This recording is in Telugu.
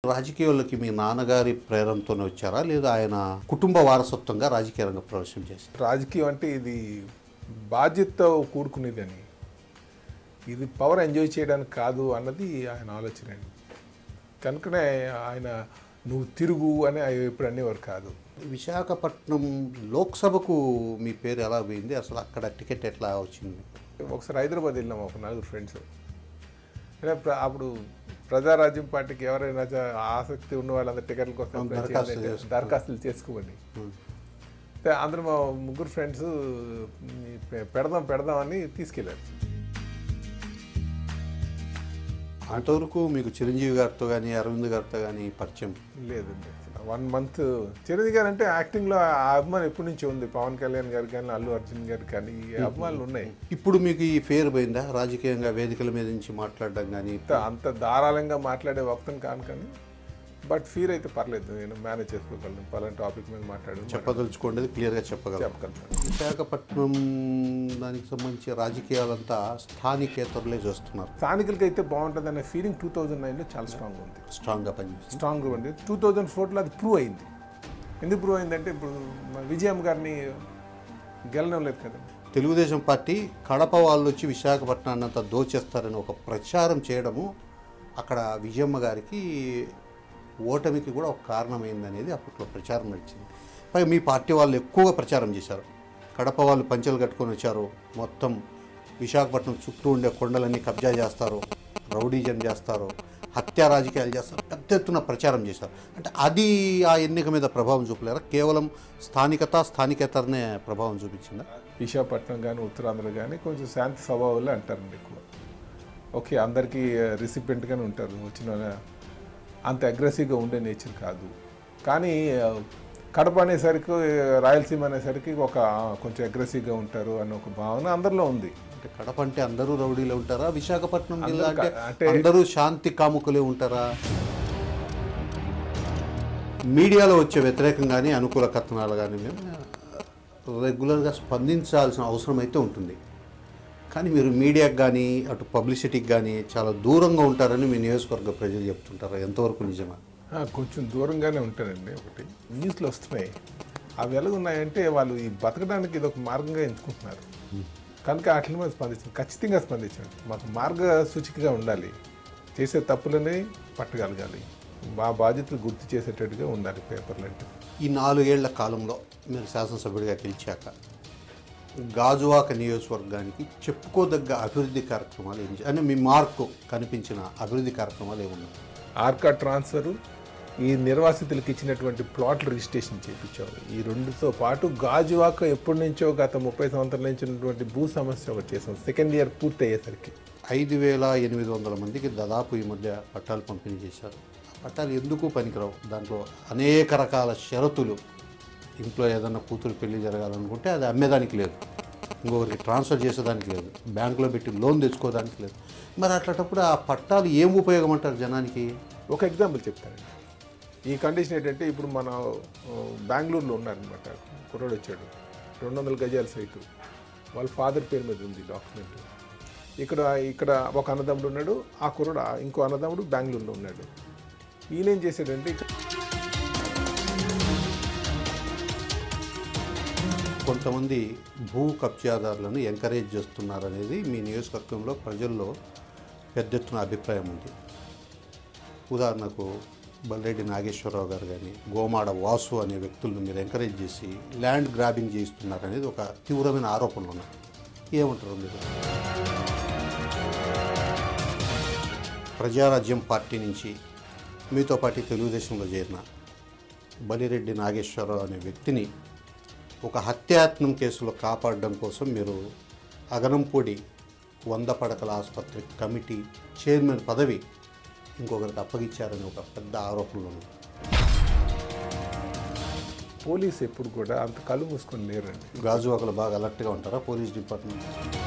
రాజకీయాల్లోకి మీ నాన్నగారి ప్రేరణతోనే వచ్చారా లేదా ఆయన కుటుంబ వారసత్వంగా రాజకీయ రంగ ప్రవేశం చేశారు రాజకీయం అంటే ఇది బాధ్యతతో కూడుకునేదని ఇది పవర్ ఎంజాయ్ చేయడానికి కాదు అన్నది ఆయన ఆలోచన అండి కనుకనే ఆయన నువ్వు తిరుగు అని ఆయన ఎప్పుడు అనేవారు కాదు విశాఖపట్నం లోక్సభకు మీ పేరు ఎలా పోయింది అసలు అక్కడ టికెట్ ఎట్లా వచ్చింది ఒకసారి హైదరాబాద్ వెళ్ళాం ఒక నలుగురు ఫ్రెండ్స్ అంటే ప్ర- అప్పుడు ప్రజారాజ్యం పార్టీకి ఎవరైనా చ- ఆసక్తి ఉన్న వాళ్ళందరూ టికెట్ల కోసం apply దరఖాస్తులు చేయాలి. చేసుకో- దరఖాస్తులు చేసుకోమని అయితే అందరూ మా ముగ్గురు ఫ్రెండ్స్ పెడదాం పెడదాం అని తీసుకెళ్ళారు అంతవరకు మీకు చిరంజీవి గారితో కానీ అరవింద్ గారితో కానీ పరిచయం లేదండి వన్ మంత్ చిరంజీవి గారు అంటే యాక్టింగ్లో ఆ అభిమానం ఎప్పటి నుంచి ఉంది పవన్ కళ్యాణ్ గారు కానీ అల్లు అర్జున్ గారు కానీ ఈ అభిమానులు ఉన్నాయి ఇప్పుడు మీకు ఈ ఫేర్ పోయిందా రాజకీయంగా వేదికల మీద నుంచి మాట్లాడడం కానీ అంత అంత ధారాళంగా మాట్లాడే వక్తం కాను కానీ బట్ ఫీల్ అయితే పర్లేదు నేను మేనేజ్ చేసుకోగలను పలానా టాపిక్ మీద మాట్లాడు చెప్పదలుచుకోండి క్లియర్గా చెప్పగలరు చెప్పగలను విశాఖపట్నం దానికి సంబంధించి రాజకీయాలంతా స్థానికేతరులే చూస్తున్నారు స్థానికులకి అయితే బాగుంటుంది అనే ఫీలింగ్ టూ థౌజండ్ నైన్లో చాలా స్ట్రాంగ్ ఉంది స్ట్రాంగ్గా పనిచేస్తుంది స్ట్రాంగ్ ఉంది టూ థౌజండ్ ఫోర్లో అది ప్రూవ్ అయింది ఎందుకు ప్రూవ్ అయిందంటే ఇప్పుడు మన విజయం గారిని గెలడం లేదు కదా తెలుగుదేశం పార్టీ కడప వాళ్ళు వచ్చి విశాఖపట్నాన్ని అంతా దోచేస్తారని ఒక ప్రచారం చేయడము అక్కడ విజయమ్మ గారికి ఓటమికి కూడా ఒక కారణమైందనేది అప్పట్లో ప్రచారం నడిచింది పైగా మీ పార్టీ వాళ్ళు ఎక్కువగా ప్రచారం చేశారు కడప వాళ్ళు పంచెలు కట్టుకొని వచ్చారు మొత్తం విశాఖపట్నం చుట్టూ ఉండే కొండలన్నీ కబ్జా చేస్తారు రౌడీజం చేస్తారు హత్య రాజకీయాలు చేస్తారు పెద్ద ఎత్తున ప్రచారం చేశారు అంటే అది ఆ ఎన్నిక మీద ప్రభావం చూపలేరా కేవలం స్థానికత స్థానికేతరనే ప్రభావం చూపించిందా విశాఖపట్నం కానీ ఉత్తరాంధ్ర కానీ కొంచెం శాంతి స్వభావాలు అంటారండి ఎక్కువ ఓకే అందరికీ రిసిపెంట్గానే ఉంటారు వచ్చిన వాళ్ళ అంత అగ్రెసివ్గా ఉండే నేచర్ కాదు కానీ ఆ, కడప అనేసరికి రాయలసీమ అనేసరికి ఒక ఆ, కొంచెం అగ్రెసివ్గా ఉంటారు అన్న ఒక భావన అందరిలో ఉంది అంటే కడప అంటే అందరూ రౌడీలే ఉంటారా విశాఖపట్నం జిల్లా అందరూ అంటే క- అంటే- అందరూ శాంతి కాముకులే ఉంటారా మీడియాలో వచ్చే వ్యతిరేకం కానీ అనుకూల కథనాలు కానీ మేము రెగ్యులర్గా స్పందించాల్సిన అవసరం అయితే ఉంటుంది కానీ మీరు మీడియాకి కానీ అటు పబ్లిసిటీకి కానీ చాలా దూరంగా ఉంటారని మీ నియోజకవర్గ ప్రజలు చెప్తుంటారు ఎంతవరకు నిజమా ఆ, కొంచెం దూరంగానే ఉంటారండి ఒకటి న్యూస్లో వస్తున్నాయి అవి ఎలా ఉన్నాయంటే వాళ్ళు ఈ బతకడానికి ఇది ఒక మార్గంగా ఎంచుకుంటున్నారు కనుక వాటి మీద స్పందించండి ఖచ్చితంగా స్పందించండి మాకు మార్గ సూచికగా ఉండాలి చేసే తప్పులని పట్టగలగాలి మా బాధ్యతలు గుర్తు చేసేటట్టుగా ఉండాలి పేపర్లు అంటే ఈ నాలుగేళ్ల కాలంలో మీరు శాసనసభ్యుడిగా గెలిచాక గాజువాక నియోజకవర్గానికి చెప్పుకోదగ్గ అభివృద్ధి కార్యక్రమాలు ఏమి చే- అంటే మీ మార్కు కనిపించిన అభివృద్ధి కార్యక్రమాలు ఏమున్నాయి ఆర్కా ట్రాన్స్ఫరు ఈ నిర్వాసితులకు ఇచ్చినటువంటి ప్లాట్ రిజిస్ట్రేషన్ చేయించాము ఈ రెండుతో పాటు గాజువాక ఎప్పటి నుంచో గత ముప్పై సంవత్సరాల నుంచి ఉన్నటువంటి భూ సమస్య ఒకటి చేసాం సెకండ్ ఇయర్ పూర్తి అయ్యేసరికి ఐదు వేల ఎనిమిది వందల మందికి దాదాపు ఈ మధ్య పట్టాలు పంపిణీ చేశారు ఆ పట్టాలు ఎందుకు పనికిరావు దాంట్లో అనేక రకాల షరతులు ఇంట్లో ఏదన్నా కూతురు పెళ్లి జరగాలనుకుంటే అది అమ్మేదానికి లేదు ఇంకొకరికి ట్రాన్స్ఫర్ చేసేదానికి లేదు బ్యాంకులో పెట్టి లోన్ తెచ్చుకోవడానికి లేదు మరి అట్లాంటప్పుడు ఆ పట్టాలు ఏం ఉపయోగం అంటారు జనానికి ఒక ఎగ్జాంపుల్ చెప్తానండి ఈ కండిషన్ ఏంటంటే ఇప్పుడు మన ఆ, బెంగళూరులో ఉన్నారనమాట కుర్రోడు వచ్చాడు రెండు వందల గజాల సైటు వాళ్ళ ఫాదర్ పేరు మీద ఉంది డాక్యుమెంట్ ఇక్కడ ఇక్కడ ఒక అన్నదమ్ముడు ఉన్నాడు ఆ కుర్రోడు ఆ ఇంకో అన్నదమ్ముడు బెంగళూరులో ఉన్నాడు ఈయన ఏం చేశాడంటే ఇక్కడ కొంతమంది భూ కబ్జాదారులను ఎంకరేజ్ చేస్తున్నారనేది మీ నియోజకవర్గంలో ప్రజల్లో పెద్ద ఎత్తున అభిప్రాయం ఉంది ఉదాహరణకు బల్రెడ్డి నాగేశ్వరరావు గారు కానీ గోమాడ వాసు అనే వ్యక్తులను మీరు ఎంకరేజ్ చేసి ల్యాండ్ గ్రాబింగ్ చేయిస్తున్నారనేది ఒక తీవ్రమైన ఆరోపణలు ఉన్నాయి ఏమంటారు మీరు ప్రజారాజ్యం పార్టీ నుంచి మీతో పాటు తెలుగుదేశంలో చేరిన బలిరెడ్డి నాగేశ్వరరావు అనే వ్యక్తిని ఒక హత్యాయత్నం కేసులో కాపాడడం కోసం మీరు అగనంపూడి వంద పడకల ఆసుపత్రి కమిటీ చైర్మన్ పదవి ఇంకొకరికి అప్పగించారని ఒక పెద్ద ఆరోపణలు ఉన్నాయి పోలీస్ ఎప్పుడు కూడా అంత కళ్ళు మూసుకొని లేరండి గాజువాకలు బాగా అలర్ట్గా ఉంటారా పోలీస్ డిపార్ట్మెంట్